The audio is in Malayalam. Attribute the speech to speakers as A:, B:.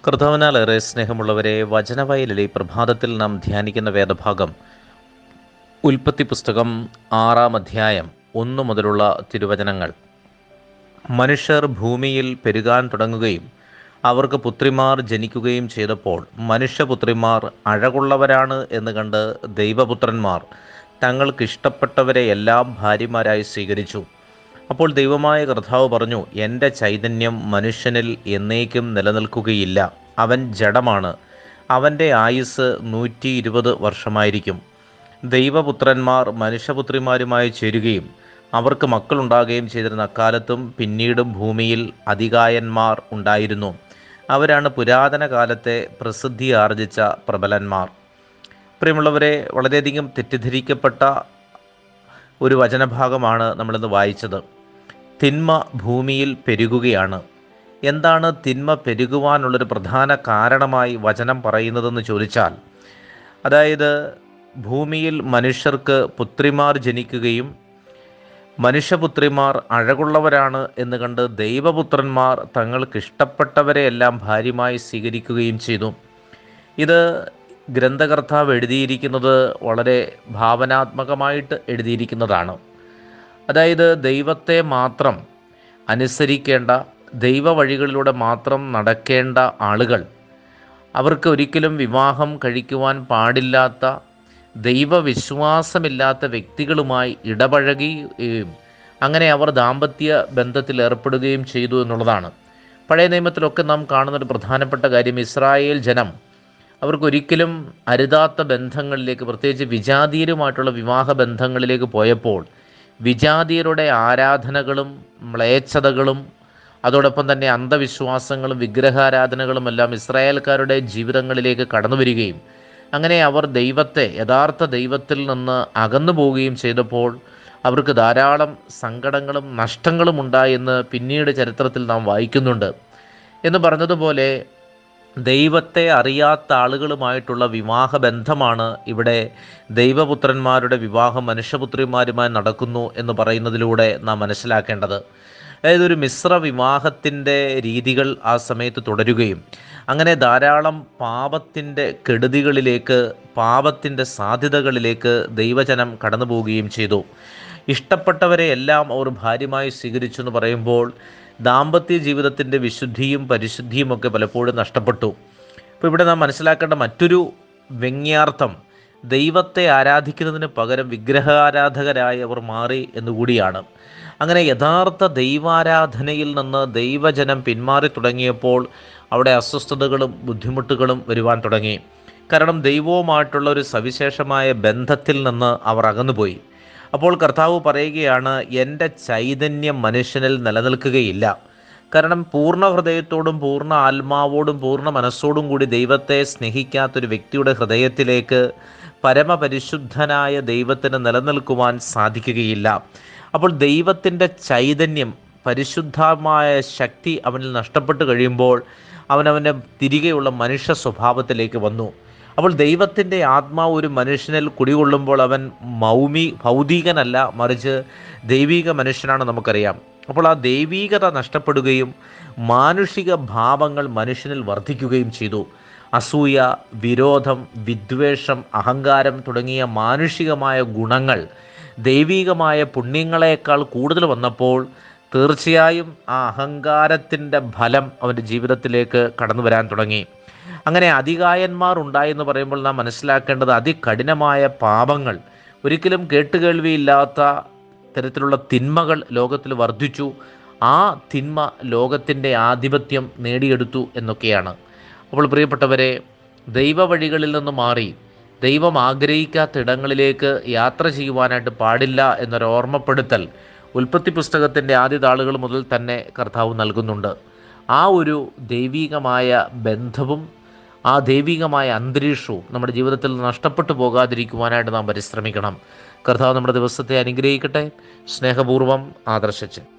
A: കർത്താവിനാലേറെ സ്നേഹമുള്ളവരെ വചനവയലിലെ ഈ പ്രഭാതത്തിൽ നാം ധ്യാനിക്കുന്ന വേദഭാഗം ഉൽപ്പത്തി പുസ്തകം ആറാം അധ്യായം ഒന്നു മുതലുള്ള തിരുവചനങ്ങൾ മനുഷ്യർ ഭൂമിയിൽ പെരുകാൻ തുടങ്ങുകയും അവർക്ക് പുത്രിമാർ ജനിക്കുകയും ചെയ്തപ്പോൾ മനുഷ്യപുത്രിമാർ അഴകുള്ളവരാണ് എന്ന് കണ്ട് ദൈവപുത്രന്മാർ തങ്ങൾക്ക് ഇഷ്ടപ്പെട്ടവരെ എല്ലാം ഭാര്യമാരായി സ്വീകരിച്ചു അപ്പോൾ ദൈവമായ കർത്താവ് പറഞ്ഞു എൻ്റെ ചൈതന്യം മനുഷ്യനിൽ എന്നേക്കും നിലനിൽക്കുകയില്ല അവൻ ജഡമാണ് അവൻ്റെ ആയുസ് നൂറ്റി ഇരുപത് വർഷമായിരിക്കും ദൈവപുത്രന്മാർ മനുഷ്യപുത്രിമാരുമായി ചേരുകയും അവർക്ക് മക്കളുണ്ടാകുകയും ചെയ്തിരുന്ന അക്കാലത്തും പിന്നീടും ഭൂമിയിൽ അധികായന്മാർ ഉണ്ടായിരുന്നു അവരാണ് പുരാതന കാലത്തെ പ്രസിദ്ധി ആർജിച്ച പ്രബലന്മാർ പ്രിയമുള്ളവരെ വളരെയധികം തെറ്റിദ്ധരിക്കപ്പെട്ട ഒരു വചനഭാഗമാണ് നമ്മളിന്ന് വായിച്ചത് തിന്മ ഭൂമിയിൽ പെരുകുകയാണ് എന്താണ് തിന്മ പെരുകുവാനുള്ളൊരു പ്രധാന കാരണമായി വചനം പറയുന്നതെന്ന് ചോദിച്ചാൽ അതായത് ഭൂമിയിൽ മനുഷ്യർക്ക് പുത്രിമാർ ജനിക്കുകയും മനുഷ്യപുത്രിമാർ അഴകുള്ളവരാണ് എന്ന് കണ്ട് ദൈവപുത്രന്മാർ തങ്ങൾക്ക് ഇഷ്ടപ്പെട്ടവരെ എല്ലാം ഭാര്യമായി സ്വീകരിക്കുകയും ചെയ്തു ഇത് ഗ്രന്ഥകർത്താവ് എഴുതിയിരിക്കുന്നത് വളരെ ഭാവനാത്മകമായിട്ട് എഴുതിയിരിക്കുന്നതാണ് അതായത് ദൈവത്തെ മാത്രം അനുസരിക്കേണ്ട ദൈവ വഴികളിലൂടെ മാത്രം നടക്കേണ്ട ആളുകൾ അവർക്ക് ഒരിക്കലും വിവാഹം കഴിക്കുവാൻ പാടില്ലാത്ത ദൈവവിശ്വാസമില്ലാത്ത വ്യക്തികളുമായി ഇടപഴകുകയും അങ്ങനെ അവർ ദാമ്പത്യ ബന്ധത്തിൽ ഏർപ്പെടുകയും ചെയ്തു എന്നുള്ളതാണ് പഴയ നിയമത്തിലൊക്കെ നാം കാണുന്ന ഒരു പ്രധാനപ്പെട്ട കാര്യം ഇസ്രായേൽ ജനം അവർക്കൊരിക്കലും അരുതാത്ത ബന്ധങ്ങളിലേക്ക് പ്രത്യേകിച്ച് വിജാതീയരുമായിട്ടുള്ള വിവാഹ ബന്ധങ്ങളിലേക്ക് പോയപ്പോൾ വിജാതീയരുടെ ആരാധനകളും മ്ലേച്ഛതകളും അതോടൊപ്പം തന്നെ അന്ധവിശ്വാസങ്ങളും വിഗ്രഹാരാധനകളും എല്ലാം ഇസ്രായേൽക്കാരുടെ ജീവിതങ്ങളിലേക്ക് കടന്നു വരികയും അങ്ങനെ അവർ ദൈവത്തെ യഥാർത്ഥ ദൈവത്തിൽ നിന്ന് അകന്നു പോവുകയും ചെയ്തപ്പോൾ അവർക്ക് ധാരാളം സങ്കടങ്ങളും നഷ്ടങ്ങളും ഉണ്ടായെന്ന് പിന്നീട് ചരിത്രത്തിൽ നാം വായിക്കുന്നുണ്ട് എന്ന് പറഞ്ഞതുപോലെ ദൈവത്തെ അറിയാത്ത ആളുകളുമായിട്ടുള്ള വിവാഹ ബന്ധമാണ് ഇവിടെ ദൈവപുത്രന്മാരുടെ വിവാഹം മനുഷ്യപുത്രിമാരുമായി നടക്കുന്നു എന്ന് പറയുന്നതിലൂടെ നാം മനസ്സിലാക്കേണ്ടത് അതായത് ഒരു മിശ്ര വിവാഹത്തിൻ്റെ രീതികൾ ആ സമയത്ത് തുടരുകയും അങ്ങനെ ധാരാളം പാപത്തിൻ്റെ കെടുതികളിലേക്ക് പാപത്തിൻ്റെ സാധ്യതകളിലേക്ക് ദൈവജനം കടന്നു പോവുകയും ചെയ്തു ഇഷ്ടപ്പെട്ടവരെ എല്ലാം അവർ ഭാര്യമായി സ്വീകരിച്ചു എന്ന് പറയുമ്പോൾ ദാമ്പത്യ ജീവിതത്തിൻ്റെ വിശുദ്ധിയും പരിശുദ്ധിയും ഒക്കെ പലപ്പോഴും നഷ്ടപ്പെട്ടു അപ്പോൾ ഇവിടെ നാം മനസ്സിലാക്കേണ്ട മറ്റൊരു വ്യംഗ്യാർത്ഥം ദൈവത്തെ ആരാധിക്കുന്നതിന് പകരം വിഗ്രഹാരാധകരായി അവർ മാറി എന്നുകൂടിയാണ് അങ്ങനെ യഥാർത്ഥ ദൈവാരാധനയിൽ നിന്ന് ദൈവജനം പിന്മാറി തുടങ്ങിയപ്പോൾ അവിടെ അസ്വസ്ഥതകളും ബുദ്ധിമുട്ടുകളും വരുവാൻ തുടങ്ങി കാരണം ദൈവവുമായിട്ടുള്ള ഒരു സവിശേഷമായ ബന്ധത്തിൽ നിന്ന് അവർ അകന്നുപോയി അപ്പോൾ കർത്താവ് പറയുകയാണ് എൻ്റെ ചൈതന്യം മനുഷ്യനിൽ നിലനിൽക്കുകയില്ല കാരണം പൂർണ്ണ ഹൃദയത്തോടും പൂർണ്ണ ആത്മാവോടും പൂർണ്ണ മനസ്സോടും കൂടി ദൈവത്തെ സ്നേഹിക്കാത്തൊരു വ്യക്തിയുടെ ഹൃദയത്തിലേക്ക് പരമപരിശുദ്ധനായ ദൈവത്തിന് നിലനിൽക്കുവാൻ സാധിക്കുകയില്ല അപ്പോൾ ദൈവത്തിൻ്റെ ചൈതന്യം പരിശുദ്ധമായ ശക്തി അവനിൽ നഷ്ടപ്പെട്ട് കഴിയുമ്പോൾ അവനവൻ്റെ തിരികെയുള്ള മനുഷ്യ സ്വഭാവത്തിലേക്ക് വന്നു അപ്പോൾ ദൈവത്തിൻ്റെ ആത്മാവ് ഒരു മനുഷ്യനിൽ കുടികൊള്ളുമ്പോൾ അവൻ മൗമി ഭൗതികനല്ല മറിച്ച് ദൈവിക മനുഷ്യനാണ് നമുക്കറിയാം അപ്പോൾ ആ ദൈവീകത നഷ്ടപ്പെടുകയും മാനുഷിക ഭാവങ്ങൾ മനുഷ്യനിൽ വർദ്ധിക്കുകയും ചെയ്തു അസൂയ വിരോധം വിദ്വേഷം അഹങ്കാരം തുടങ്ങിയ മാനുഷികമായ ഗുണങ്ങൾ ദൈവികമായ പുണ്യങ്ങളെക്കാൾ കൂടുതൽ വന്നപ്പോൾ തീർച്ചയായും ആ അഹങ്കാരത്തിൻ്റെ ഫലം അവൻ്റെ ജീവിതത്തിലേക്ക് കടന്നു വരാൻ തുടങ്ങി അങ്ങനെ അധികായന്മാർ ഉണ്ടായെന്ന് പറയുമ്പോൾ നാം മനസ്സിലാക്കേണ്ടത് അതികഠിനമായ പാപങ്ങൾ ഒരിക്കലും കേട്ടുകേൾവിയില്ലാത്ത തരത്തിലുള്ള തിന്മകൾ ലോകത്തിൽ വർദ്ധിച്ചു ആ തിന്മ ലോകത്തിൻ്റെ ആധിപത്യം നേടിയെടുത്തു എന്നൊക്കെയാണ് അപ്പോൾ പ്രിയപ്പെട്ടവരെ ദൈവ വഴികളിൽ നിന്ന് മാറി ദൈവം ആഗ്രഹിക്കാത്ത ഇടങ്ങളിലേക്ക് യാത്ര ചെയ്യുവാനായിട്ട് പാടില്ല എന്നൊരു ഓർമ്മപ്പെടുത്തൽ ഉൽപ്പത്തി പുസ്തകത്തിൻ്റെ ആദ്യ താളുകൾ മുതൽ തന്നെ കർത്താവ് നൽകുന്നുണ്ട് ആ ഒരു ദൈവികമായ ബന്ധവും ആ ദൈവികമായ അന്തരീക്ഷവും നമ്മുടെ ജീവിതത്തിൽ നഷ്ടപ്പെട്ടു പോകാതിരിക്കുവാനായിട്ട് നാം പരിശ്രമിക്കണം കർത്താവ് നമ്മുടെ ദിവസത്തെ അനുഗ്രഹിക്കട്ടെ സ്നേഹപൂർവ്വം ആദർശിച്ച്